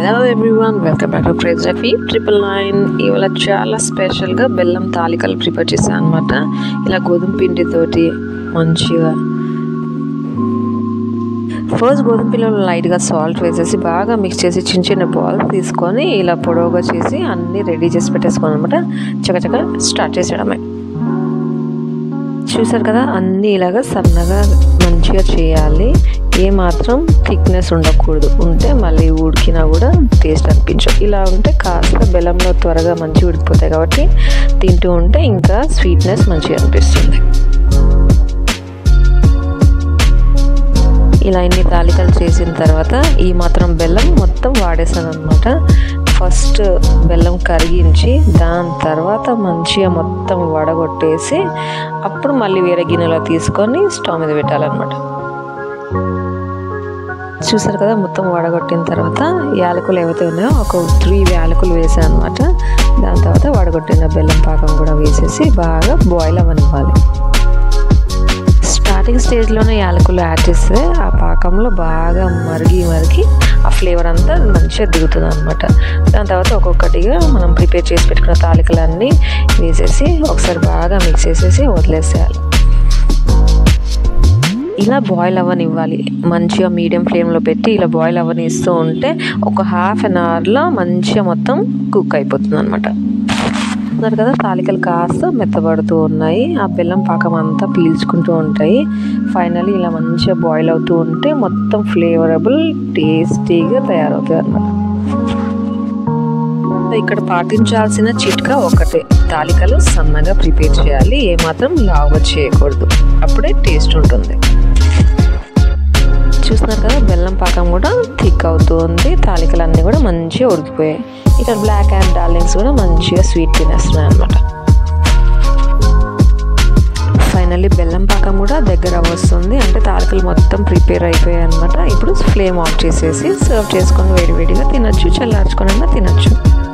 hello everyone welcome back to prize Rafi triple nine ఇవాళ చాలా స్పెషల్గా బెల్లం తాలికలు ప్రిపేర్ చేశాను అనమాట ఇలా గోధుమ పిండితోటి మంచిగా ఫస్ట్ గోధుమ పిండిలో లైట్గా సాల్ట్ వేసేసి బాగా మిక్స్ చేసి చిన్న చిన్న బాల్స్ తీసుకొని ఇలా పొడవుగా చేసి అన్నీ రెడీ చేసి పెట్టేసుకోవాలి అనమాట చకచక స్టార్ట్ చేసేయడమే చూసారు కదా అన్నీ ఇలాగ సన్నగా మంచిగా చేయాలి ఏ మాత్రం థిక్నెస్ ఉండకూడదు ఉంటే మళ్ళీ ఉడికినా కూడా టేస్ట్ అనిపించవు ఇలా ఉంటే కాస్త బెల్లంలో త్వరగా మంచిగా ఉడికిపోతాయి కాబట్టి తింటూ ఉంటే ఇంకా స్వీట్నెస్ మంచిగా అనిపిస్తుంది ఇలా ఇన్ని తాలికలు చేసిన తర్వాత ఈ మాత్రం బెల్లం మొత్తం వాడేసాను అనమాట ఫస్ట్ బెల్లం కరిగించి దాని తర్వాత మంచిగా మొత్తం వడగొట్టేసి అప్పుడు మళ్ళీ వేరే గిన్నెలో తీసుకొని స్టవ్ మీద పెట్టాలన్నమాట చూసారు కదా మొత్తం వడగొట్టిన తర్వాత యాలకులు ఏవైతే ఉన్నాయో ఒక త్రీ యాలకులు వేసాను అనమాట దాని తర్వాత వడగొట్టిన బెల్లం పాకం కూడా వేసేసి బాగా బాయిల్ అవ్వనివ్వాలి స్టార్టింగ్ స్టేజ్లోనే యాలకులు యాడ్ చేస్తే ఆ పాకంలో బాగా మరిగి మరిగి ఆ ఫ్లేవర్ అంతా మంచిగా దిగుతుంది అనమాట దాని తర్వాత ఒక్కొక్కటిగా మనం ప్రిపేర్ చేసి పెట్టుకున్న తాలికలన్నీ వేసేసి ఒకసారి బాగా మిక్స్ చేసేసి వదిలేసేయాలి ఇలా బాయిల్ అవ్వనివ్వాలి మంచిగా మీడియం ఫ్లేమ్లో పెట్టి ఇలా బాయిల్ అవ్వనిస్తూ ఉంటే ఒక హాఫ్ అన్ అవర్లో మంచిగా మొత్తం కుక్ అయిపోతుంది అనమాట చూస్తున్నారు కదా తాలికలు కాస్త మెత్తబడుతూ ఉన్నాయి ఆ బెల్లం పాకం అంతా పీల్చుకుంటూ ఉంటాయి ఫైనల్లీ ఇలా మంచిగా బాయిల్ అవుతూ ఉంటే మొత్తం ఫ్లేవరబుల్ టేస్టీగా తయారవుతాయి అనమాట ఇక్కడ పాటించాల్సిన చిట్కా ఒకటే తాలికలు సన్నగా ప్రిపేర్ చేయాలి ఏమాత్రం లావుగా చేయకూడదు అప్పుడే టేస్ట్ ఉంటుంది చూస్తున్నారు కదా బెల్లం పాకం కూడా థిక్ అవుతూ ఉంది తాలికలు అన్నీ కూడా మంచిగా ఉడికిపోయాయి ఇక్కడ బ్లాక్ అండ్ డార్లింగ్స్ కూడా మంచిగా స్వీట్ తినేస్తున్నాయి అనమాట ఫైనల్లీ బెల్లం పాకం కూడా దగ్గర వస్తుంది అంటే తాలికలు మొత్తం ప్రిపేర్ అయిపోయాయి అనమాట ఇప్పుడు ఫ్లేమ్ ఆఫ్ చేసేసి సర్వ్ చేసుకొని వేడివేడిగా తినచ్చు చల్లార్చుకొని తినచ్చు